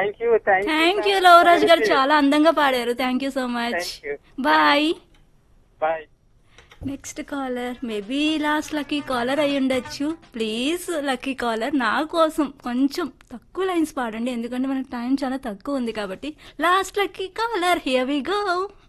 Thank you thank thank you Lavaraj garu చాలా అందంగా పాడారు thank you so much Thank you. Bye bye next caller maybe last lucky caller అయి ఉండొచ్చు please lucky caller నా కోసం కొంచెం తక్కువ లైన్స్ పాడండి ఎందుకంటే మనకు టైం చాలా తక్కువ ఉంది కాబట్టి last lucky caller here we go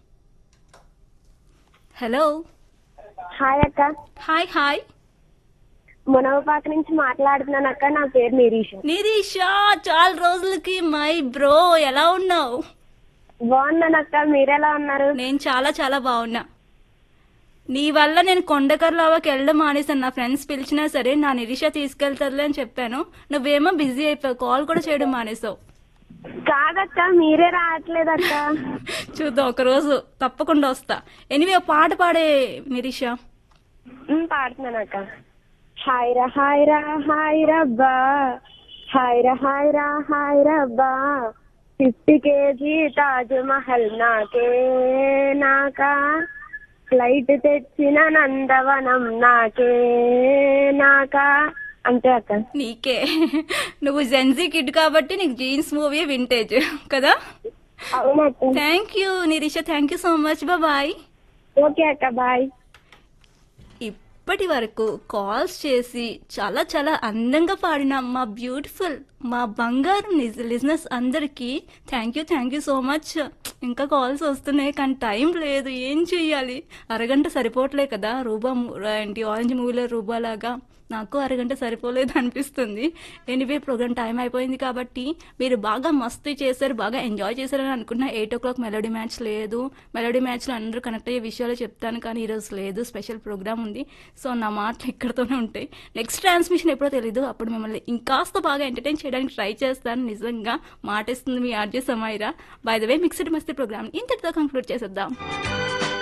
hello hi అక్క హాయ్ హాయ్ మునవపాక నుంచి మాట్లాడుతున్నాను అక్క నా పేరు నిరీష నిరీషా చాలా రోజులకి మై బ్రో ఎలా ఉన్నావు బాగున్నాను అక్క మీరెలా ఉన్నారు నేను చాలా చాలా బాగున్నా నీ వల్ల నేను కొండకర్లావాకి వెళ్ళడం మానేశాను నా ఫ్రెండ్స్ పిలిచినా సరే నా నిరీష తీసుకెళ్తారులే అని చెప్పాను నువ్వేమో బిజీ అయిపోయావు కాల్ కూడా చేయడం మానేసావు కాదక్క మీరే రావట్లేదు అక్క చూద్దాం ఒక రోజు తప్పకుండా వస్తా ఎనివే పాట పాడే నిరీష ఉమ్, పాడుతున్నాను అక్క హాయ్ రా హాయ్ రా హాయ్ రబ్బా హాయ్ రా హాయ్ రా హాయ్ రబ్బా ఫిఫ్టీ కేజీ తాజ్ మహల్ నాకే నాకా ఫ్లైట్ తెచ్చిన నందవనం నాకే నాకా అంతే అక్క నీకే నువ్వు జెన్జీ కిడ్ కాబట్టి నీకు జీన్స్ మూవీ వింటేజ్ కదా అవునక్క thank you Nirisha thank you so much bye okay అక్క బాయ్ ఇప్పటి వరకు కాల్స్ చేసి చాలా చాలా అందంగా పాడిన మా బ్యూటిఫుల్ మా బంగారు లిజినెస్ అందరికీ thank you thank you so much ఇంకా కాల్స్ వస్తున్నాయి కానీ టైం లేదు ఏం చెయ్యాలి అరగంట సరిపోవట్లే కదా రూబా ము- ఏంటి ఆరెంజ్ మూవీలో రూబా లాగా నాకు అరగంట సరిపోలేదు అనిపిస్తుంది ఎనీవే ప్రోగ్రామ్ టైం అయిపోయింది కాబట్టి మీరు బాగా మస్తు చేశారు బాగా ఎంజాయ్ చేశారని అనుకున్నా eight o'clock melody match లేదు మెలోడీ మ్యాచ్లో అందరూ కనెక్ట్ అయ్యే విషయాలు చెప్తాను కానీ ఈరోజు లేదు స్పెషల్ ప్రోగ్రామ్ ఉంది సో నా మాటలు ఇక్కడతోనే ఉంటాయి నెక్స్ట్ ట్రాన్స్మిషన్ ఎప్పుడో తెలీదు అప్పుడు మిమ్మల్ని ఇంకాస్త బాగా ఎంటర్టైన్ చేయడానికి ట్రై చేస్తాను నిజంగా మాటిస్తుంది మీ RJ Samaira by the way mixed Masti programme ఇంతటితో కంక్లూడ్ చేసేద్దాం